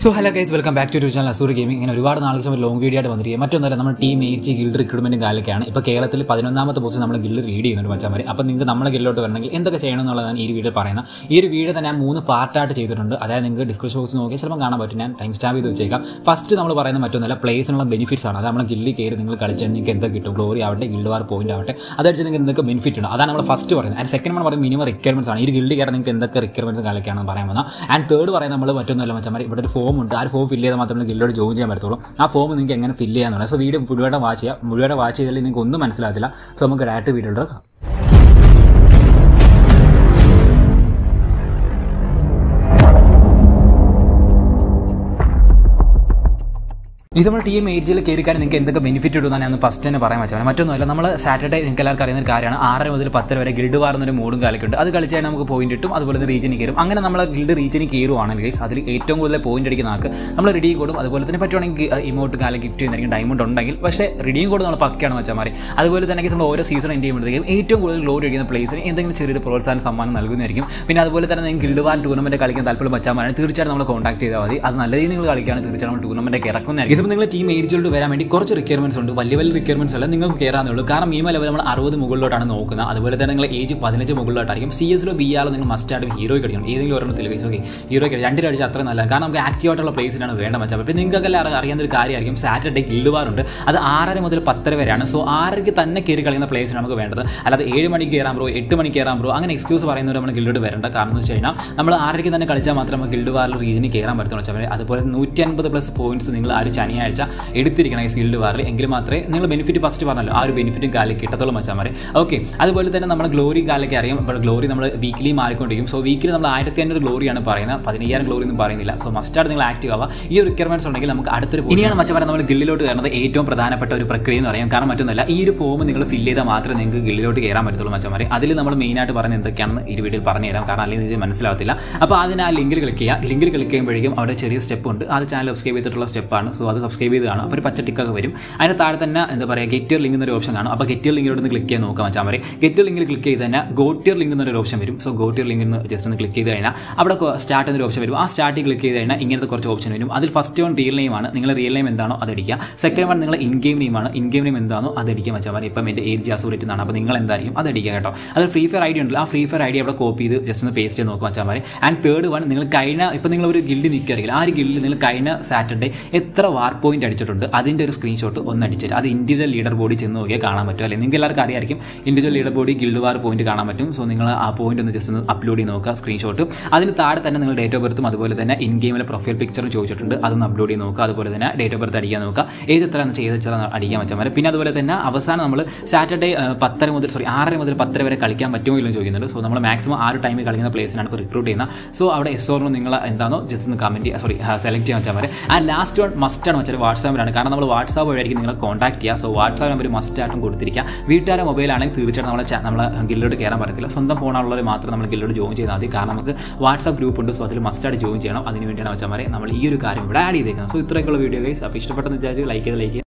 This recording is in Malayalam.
so hello guys welcome back to to channel azure gaming ഇങ്ങനെ ഒരുപാട് നാൾക്ക് ശേഷം ലോങ് വീഡിയോ ആയിട്ട് വന്നിരിക്കുക മറ്റൊന്നല്ല നമ്മൾ ടീം എയ്ച്ച് ഗിൽഡ് റിക്രൂട്ട്മെന്റും കാലൊക്കെയാണ് ഇപ്പോൾ കേരളത്തിൽ പതിനൊന്നാമത്തെ പൊസിഷൻ നമ്മൾ ഗിൽഡ് റീഡ് ചെയ്യുന്നുണ്ട് മച്ചാമാർ അപ്പോൾ നിങ്ങൾക്ക് നമ്മളെ ഗില്ലോട്ട് വരണമെങ്കിൽ എന്തൊക്കെ ചെയ്യണം എന്നുള്ളതാണ് ഈ വീഡിയോ പറയുന്നത് ഈ ഒരു വീഡിയോ തന്നെ ഞാൻ മൂന്ന് പാർട്ടായിട്ട് ചെയ്തിട്ടുണ്ട് അതായത് നിങ്ങൾക്ക് ഡിസ്ക്രിപ്ഷൻ ബോക്സ് നോക്കിയാൽ ചിലപ്പോൾ കാണാൻ പറ്റും ഞാൻ ടൈം സ്റ്റാമ്പ് ചെയ്ത് വെച്ചേക്കാം ഫസ്റ്റ് നമ്മൾ പറയുന്ന മറ്റൊന്നല്ല പ്ലേസിനുള്ള ബെനിഫിറ്റ്സ് ആണ് അത് നമ്മൾ ഗില്ലിൽ കയറി നിങ്ങൾ കളിച്ചാൽ നിങ്ങൾക്ക് എന്തൊക്കെ കിട്ടും ഗ്ലോറി ആവട്ടെ ഗിൽഡ് വാർ പോയിന്റ് ആവട്ടെ അതടിച്ച് നിങ്ങൾക്ക് എന്തൊക്കെ ബെനിഫിറ്റ് ഉണ്ട് അതാണ് നമ്മൾ ഫസ്റ്റ് പറയുന്നത് ആൻഡ് സെക്കൻഡ് നമ്മൾ പറയുന്നത് മിനിമം റിക്വയർമെൻറ്റ്സ് ആണ് ഈ ഗിൽഡ് കയറാൻ നിങ്ങൾക്ക് എന്തൊക്കെ റിക്വയർമെൻറ്റ്സ് കാലൊക്കെയാണ് പറയാൻ വന്നത് ആൻഡ് തേർഡ് പറയുന്നത് നമ്മൾ മറ്റൊന്നുമല്ല മച്ചാമാർ ഇവിടെ ഒരു ഫോം ഉണ്ട് ആ ഒരു ഫോം ഫില്ല് ചെയ്താൽ മാത്രമേ ഗില്ലോട് ജോയിൻ ചെയ്യാൻ പറ്റത്തുള്ളൂ ആ ഫോം നിങ്ങൾക്ക് എങ്ങനെ ഫില്ല് ചെയ്യാന്നുള്ളത് സോ വീഡിയോ മുഴുവൻ വാച്ച് ചെയ്യുക മുഴുവൻ വാച്ച് ചെയ്താൽ നിങ്ങൾക്ക് ഒന്നും മനസ്സിലാകത്തില്ല സോ നമുക്ക് ഡയറക്റ്റ് വീഡിയോ എടുക്കാം ഇത് നമ്മൾ ടീം ഏജിൽ കയറിക്കാൻ നിങ്ങൾക്ക് എന്തൊക്കെ ബെനിഫിറ്റ് ഇടുമെന്നാണ് ഞാൻ ഫസ്റ്റ് തന്നെ പറയാൻ വെച്ചാൽ മറ്റൊന്നുമല്ല നമ്മൾ സാറ്റർഡേ നിങ്ങൾക്ക് എല്ലാവർക്കും അറിയുന്ന ഒരു കാര്യമാണ് ആറര മുതൽ പത്തര വരെ ഗിൽഡ് വാർന്നൊരു മൂടും കാലൊക്കെയുണ്ട് അത് കളിച്ച് കഴിഞ്ഞാൽ നമുക്ക് പോയിന്റ് കിട്ടും അതുപോലെ തന്നെ റീജിയനിൽ കയറും അങ്ങനെ നമ്മൾ ഗിൽഡ് റീജിയനിൽ കയറുവാണെങ്കിൽ ഗൈസ് അതിൽ ഏറ്റവും കൂടുതൽ പോയിന്റ് അടിക്കുന്ന ആൾക്ക് നമ്മൾ റിഡീം കോഡും അതുപോലെ തന്നെ പറ്റുവാണെങ്കിൽ ഇമോട്ട് കാലം ഗിഫ്റ്റ് ചെയ്യുന്നതായിരിക്കും ഡയമണ്ട് ഉണ്ടെങ്കിൽ പക്ഷേ റിഡീം കോഡ് നമ്മൾ പക്കയാണ് വെച്ചാൽ മാറി അതുപോലെ തന്നെ നമ്മൾ ഓരോ സീസൺ എൻഡ് ചെയ്യുമ്പോഴത്തേക്കും ഏറ്റവും കൂടുതൽ ഗ്ലോറി അടിക്കുന്ന പ്ലേസിന് എന്തെങ്കിലും ചെറിയൊരു പ്രോത്സാഹന സമ്മാനം നൽകുന്നതായിരിക്കും പിന്നെ അതുപോലെ തന്നെ നിങ്ങൾക്ക് ഗിൽഡ് വാർ ടൂർണമെന്റ് കളിക്കാൻ താല്പര്യം വെച്ചാൽ മാറി തീർച്ചയായിട്ടും നമ്മൾ കോൺടാക്ട് ചെയ്താൽ മതി അത് നല്ല രീതിയിൽ നിങ്ങൾ കളിക്കുകയാണ് തീർച്ചയായും നമ്മൾ ടൂർണമെന്റ് ഇറക്കുന്നതായിരിക്കും ഇപ്പോൾ നിങ്ങൾ ടീം ഏജിലോട്ട് വരാൻ വേണ്ടി കുറച്ച് റിക്വയർമെന്റ്സ് ഉണ്ട് വലിയ വലിയ റിക്വയർമെന്റ്സ് അല്ല നിങ്ങൾക്ക് കയറാനേ ഉള്ളൂ കാരണം മിനിമം ലെവൽ നമ്മൾ അറുപത് മുകളിലോട്ടാണ് നോക്കുന്നത് അതുപോലെ തന്നെ നിങ്ങൾ ഏജ് പതിനഞ്ച് മുകളിലോട്ടായിരിക്കും സി എസിലോ ബി ആറിലോ നിങ്ങൾ മസ്റ്റ് ആയിട്ട് ഹീറോ കളിക്കണം ഏതെങ്കിലും ഒരെണ്ണത്തിൽ കേസ് ഓക്കെ ഹീറോ കളി രണ്ട് കഴിച്ച് അത്ര നല്ല കാരണം നമുക്ക് ആക്റ്റീവ് ആയിട്ടുള്ള പ്ലേസിനാണ് വേണ്ട വെച്ചാൽ അപ്പോൾ നിങ്ങൾക്കെല്ലാം അറിയാവുന്ന ഒരു കാര്യമായിരിക്കും സാറ്റർഡേ ഗിൽഡ് വാർ ഉണ്ട് അത് ആറര മുതൽ പത്തര വരെയാണ് സോ ആറരയ്ക്ക് തന്നെ കയറി കളിക്കുന്ന പ്ലേസിനാണ് നമുക്ക് വേണ്ടത് അല്ലാതെ ഏഴ് മണിക്ക് കയറാൻ ബ്രോ എട്ട് മണിക്ക് കയറാൻ ബ്രോ അങ്ങനെ എക്സ്ക്യൂസ് പറയുന്നവർ നമ്മൾ ഗിൽഡോട് വരേണ്ട കാരണം എന്ന് വെച്ച് കഴിഞ്ഞാൽ നമ്മൾ ആറരയ്ക്ക് തന്നെ കളിച്ചാൽ മാത്രമേ നമുക്ക് ഗിൽഡ് വാറിൽ റീജിയനിൽ കയറാൻ പറ്റുള്ളൂ വെച്ചാൽ അതുപോലെ നൂറ്റി അൻപത് പ്ലസ് പോയിന്റ്സ് നിങ്ങൾ ആ ഒരു ശനിയാഴ്ച എടുത്തിരിക്കണം ഈ ഗിൽഡ് വാറിൽ എങ്കിൽ മാത്രമേ നിങ്ങൾ ബെനിഫിറ്റ് ഫസ്റ്റ് പറഞ്ഞല്ലോ ആ ഒരു ബെനിഫിറ്റും കാലിൽ കിട്ടത്തുള്ളൂ മച്ചാമാരെ ഓക്കെ അതുപോലെ തന്നെ നമ്മൾ ഗ്ലോറി കാലൊക്കെ അറിയാം ഇപ്പോൾ ഗ്ലോറി നമ്മൾ വീക്കിലി മാറിക്കൊണ്ടിരിക്കും സോ വീക്കിലി നമ്മൾ ആയിരത്തി അഞ്ഞൂറ് ഗ്ലോറിയാണ് പറയുന്നത് പതിനയ്യായിരം ഗ്ലോറി ഒന്നും പറയുന്നില്ല സോ മസ്റ്റായിട്ട് നിങ്ങൾ ആക്റ്റീവ് ആവുക ഈ ഒരു റിക്വയർമെന്റ്സ് ഉണ്ടെങ്കിൽ നമുക്ക് അടുത്തൊരു ഇനിയാണ് മച്ചമാരെ നമ്മൾ ഗില്ലിലോട്ട് കയറുന്നത് ഏറ്റവും പ്രധാനപ്പെട്ട ഒരു പ്രക്രിയ എന്ന് പറയാം കാരണം മറ്റൊന്നുമല്ല ഈ ഒരു ഫോം നിങ്ങൾ ഫില്ല് ചെയ്താൽ മാത്രമേ നിങ്ങൾക്ക് ഗില്ലിലോട്ട് കയറാൻ പറ്റത്തുള്ളൂ മച്ചമാരെ അതിൽ നമ്മൾ മെയിനായിട്ട് പറയുന്നത് എന്തൊക്കെയാണെന്ന് ഈ വീഡിയോയിൽ പറഞ്ഞു തരാം കാരണം അല്ലെങ്കിൽ ഇത് മനസ്സിലാവത്തില്ല അപ്പോൾ അതിന് ആ ലിങ്കിൽ ക്ലിക്ക് ചെയ്യുക ലിങ്കിൽ ക്ലിക്ക് ചെയ്യുമ്പോഴേക്കും അവിടെ ചെറിയ സ്റ്റെപ്പ് ഉണ്ട് അത് ചാനൽ സബ്സ്ക്രൈബ് ചെയ്തിട്ടുള്ള സ്റ്റെപ്പാണ് സോ അത് സബ്സ്ക്രൈബ് ചെയ്ത് കാണും അപ്പോൾ ഒരു പച്ച ടിക്കൊക്കെ വരും അതിന് താഴെ തന്നെ എന്താ പറയുക ഗെറ്റിയർ ലിങ്ക് എന്നൊരു ഓപ്ഷൻ കാണും അപ്പോൾ ഗെറ്റിയർ ലിങ്കിലോട്ട് ക്ലിക്ക് ചെയ്യാൻ നോക്കാം വെച്ചാൽ മതി ഗെറ്റിയർ ലിങ്കിൽ ക്ലിക്ക് ചെയ്ത് തന്നെ ഗോട്ടിയർ ലിങ്ക് എന്നൊരു ഓപ്ഷൻ വരും സോ ഗോട്ടിയർ ലിങ്ക് എന്ന് ജസ്റ്റ് ഒന്ന് ക്ലിക്ക് ചെയ്ത് കഴിഞ്ഞാൽ അവിടെ സ്റ്റാർട്ട് എന്നൊരു ഓപ്ഷൻ വരും ആ സ്റ്റാർട്ടിൽ ക്ലിക്ക് ചെയ്ത് കഴിഞ്ഞാൽ ഇങ്ങനത്തെ കുറച്ച് ഓപ്ഷൻ വരും അതിൽ ഫസ്റ്റ് വൺ റിയൽ നെയിം ആണ് നിങ്ങൾ റിയൽ നെയിം എന്താണോ അത് അടിക്കുക സെക്കൻഡ് വൺ നിങ്ങൾ ഇൻ ഗെയിം നെയിം ആണ് ഇൻ ഗെയിം നെയിം എന്താണോ അത് അടിക്കുക വെച്ചാൽ മതി ഇപ്പം എൻ്റെ ഏജ് ജാസൂരറ്റ് എന്നാണ് അപ്പോൾ നിങ്ങൾ എന്തായിരിക്കും അത് അടിക്കുക കേട്ടോ അത് ഫ്രീ ഫയർ ഐ ഡി ഉണ്ടല്ലോ ആ ഫ്രീ ഫയർ ഐ ഡി അവിടെ കോപ്പി ചെയ്ത് ജസ്റ്റ് ഒന്ന് പേസ്റ്റ് ചെയ്ത് നോക്കുക വെച്ചാൽ മതി ആൻഡ് തേർഡ് വൺ നിങ്ങൾ കഴിഞ്ഞ ഇപ്പം നിങ്ങൾ ഒരു ഗിൽഡ് നിൽക്കുകയാണെങ്കിൽ ആ ഒരു ഗിൽഡിൽ നിങ്ങൾ കഴിഞ്ഞ സാറ്റർഡേ എത്ര വാർ പോയിന്റ് അടിച്ചിട്ടുണ്ട് അതിൻ്റെ ഒരു സ്ക്രീൻഷോട്ട് ഒന്ന് അടിച്ചിട്ട് അത് ഇൻഡിവിജ്വൽ ലീഡർ ബോർഡിൽ ചെന്ന് നോക്കിയാൽ കാണാൻ പറ്റും അല്ലെങ്കിൽ നിങ്ങൾക്ക് എല്ലാവർക്കും അറിയായിരിക്കും ഇൻഡിവിജ്വൽ ലീഡർ ബോർഡിൽ ഗിൽഡ് വാർ പോയിന്റ് കാണാൻ പറ്റും സോ നിങ്ങൾ ആ പോയിന്റ് ഒന്ന് ജസ്റ്റ് ഒന്ന് അപ്ലോഡ് ചെയ്ത് നോക്കുക സ്ക്രീൻഷോട്ട് അതിന് താഴെ തന്നെ നിങ്ങൾ ഡേറ്റ് ഓഫ് ബർത്തും അതുപോലെ തന്നെ ഇൻ ഗെയിമിലെ പ്രൊഫൈൽ പിക്ചറും ചോദിച്ചിട്ടുണ്ട് അതൊന്ന് അപ്ലോഡ് ചെയ്ത് നോക്കുക അതുപോലെ തന്നെ ഡേറ്റ് ഓഫ് ബർത്ത് അടിക്കാൻ നോക്കുക ഏത് എത്ര ചെയ്ത് വെച്ചാൽ അടിക്കാൻ വെച്ചാൽ മതി പിന്നെ അതുപോലെ തന്നെ അവസാനം നമ്മൾ സാറ്റർഡേ പത്തര മുതൽ സോറി ആറര മുതൽ പത്തര വരെ കളിക്കാൻ പറ്റുമോ ഇല്ലെന്ന് ചോദിക്കുന്നുണ്ട് സോ നമ്മൾ മാക്സിമം ആ ഒരു ടൈമിൽ കളിക്കുന്ന പ്ലേസിനാണ് ഇപ്പോൾ റിക്രൂട്ട് ചെയ്യുന്നത് സോ അവിടെ എസ് ഓറിന് നിങ്ങൾ എന്താണോ ജസ്റ്റ് ഒന്ന് കമൻറ്റ് ചെയ്യുക സോറി സെലക്ട് ചെയ്യാൻ വെച്ചാൽ മതി ആ ലാസ്റ്റ് വൺ മസ്റ്റ് ആണ് വെച്ചാൽ വാട്സാപ്പിലാണ് കാരണം നമ്മൾ വാട്സാപ്പ് വഴിയായിരിക്കും നിങ്ങളെ കോൺടാക്ട് ചെയ്യുക സോ വാട്സാപ്പ് നമ്പർ മസ്റ്റ് ആയിട്ടും കൊടുത്തിരിക്കുക വീട്ടുകാരെ മൊബൈലാണെങ്കിൽ തീർച്ചയായിട്ടും നമ്മളെ നമ്മളെ ഗില്ലോട്ട് കയറാൻ പറ്റത്തില്ല സ്വന്തം ഫോണുള്ളവർ മാത്രം നമ്മൾ ഗില്ലോട്ട് ജോയിൻ ചെയ്താൽ മതി കാരണം നമുക്ക് വാട്സാപ്പ് ഗ്രൂപ്പ് ഉണ്ട് സോ അതിൽ മസ്റ്റായിട്ട് ജോയിൻ ചെയ്യണം അതിന് വേണ്ടിയാണ് വെച്ചാൽ നമ്മൾ ഈ ഒരു കാര്യം ഇവിടെ ആഡ് ചെയ്തേക്കുന്നത് സോ ഇത്രയൊക്കെയുള്ള വീഡിയോ ഗൈസ് അപ്പോൾ ഇഷ്ടപ്പെട്ടെന്ന് വിചാരിച്ച് ലൈക്ക് ചെയ്ത് ലൈക്ക്